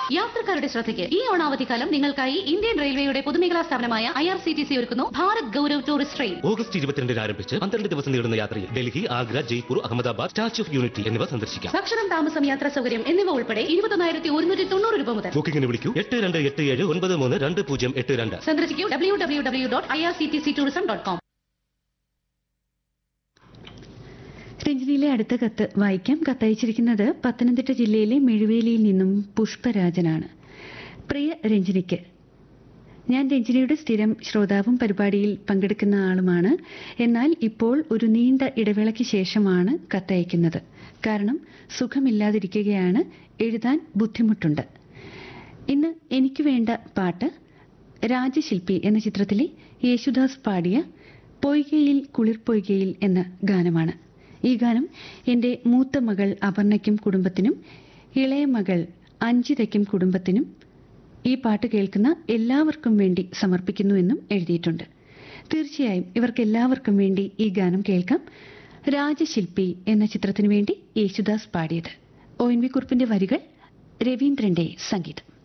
യാത്രക്കാരുടെ ശ്രദ്ധയ്ക്ക് ഈ ഓണാവധിക്കാലം നിങ്ങൾക്കായി ഇന്ത്യൻ റെയിൽവേയുടെ പൊതുമേഖലാ സ്ഥാപനമായ I R C T C ഒരുക്കുന്നു Bharat Gaurav tourist train August ഇരുപത്തിരണ്ടിന് ആരംഭിച്ച് പന്ത്രണ്ട് ദിവസം നീളുന്ന യാത്രയിൽ Delhi Agra Jaipur Ahmedabad statue of unity എന്നിവ സന്ദർശിക്കാം ഭക്ഷണം താമസം യാത്രാ സൗകര്യം എന്നിവ ഉൾപ്പെടെ ഇരുപത്തൊന്നായിരത്തി ഒരുന്നൂറ്റി തൊണ്ണൂറ് രൂപ മുതൽ ബുക്കിംഗിന് വിളിക്കൂ എട്ട് രണ്ട് എട്ട് ഏഴ് ഒൻപത് മൂന്ന് രണ്ട് പൂജ്യം എട്ട് രണ്ട് സന്ദർശിക്കൂ W W W dot I R C T C tourism dot com രഞ്ജനിയിലെ അടുത്ത കത്ത് വായിക്കാം കത്തയച്ചിരിക്കുന്നത് പത്തനംതിട്ട ജില്ലയിലെ മെഴുവേലിയിൽ നിന്നും പുഷ്പരാജനാണ് പ്രിയ രഞ്ജനിക്ക് ഞാൻ രഞ്ജനിയുടെ സ്ഥിരം ശ്രോതാവും പരിപാടിയിൽ പങ്കെടുക്കുന്ന ആളുമാണ് എന്നാൽ ഇപ്പോൾ ഒരു നീണ്ട ഇടവേളയ്ക്ക് ശേഷമാണ് കത്തയക്കുന്നത് കാരണം സുഖമില്ലാതിരിക്കുകയാണ് എഴുതാൻ ബുദ്ധിമുട്ടുണ്ട് ഇന്ന് എനിക്ക് വേണ്ട പാട്ട് രാജശില്പി എന്ന ചിത്രത്തിലെ യേശുദാസ് പാടിയ പൊയ്കയിൽ കുളിർപ്പൊയ്കയിൽ എന്ന ഗാനമാണ് ഈ ഗാനം എൻ്റെ മൂത്ത മകൾ അപർണയ്ക്കും കുടുംബത്തിനും ഇളയ മകൾ അഞ്ജിതയ്ക്കും കുടുംബത്തിനും ഈ പാട്ട് കേൾക്കുന്ന എല്ലാവർക്കും വേണ്ടി സമർപ്പിക്കുന്നു എന്നും എഴുതിയിട്ടുണ്ട് തീർച്ചയായും ഇവർക്കെല്ലാവർക്കും വേണ്ടി ഈ ഗാനം കേൾക്കാം രാജശില്പി എന്ന ചിത്രത്തിനു വേണ്ടി യേശുദാസ് പാടിയത് ഒ എൻ വി കുറിപ്പിന്റെ വരികൾ രവീന്ദ്രന്റെ സംഗീതം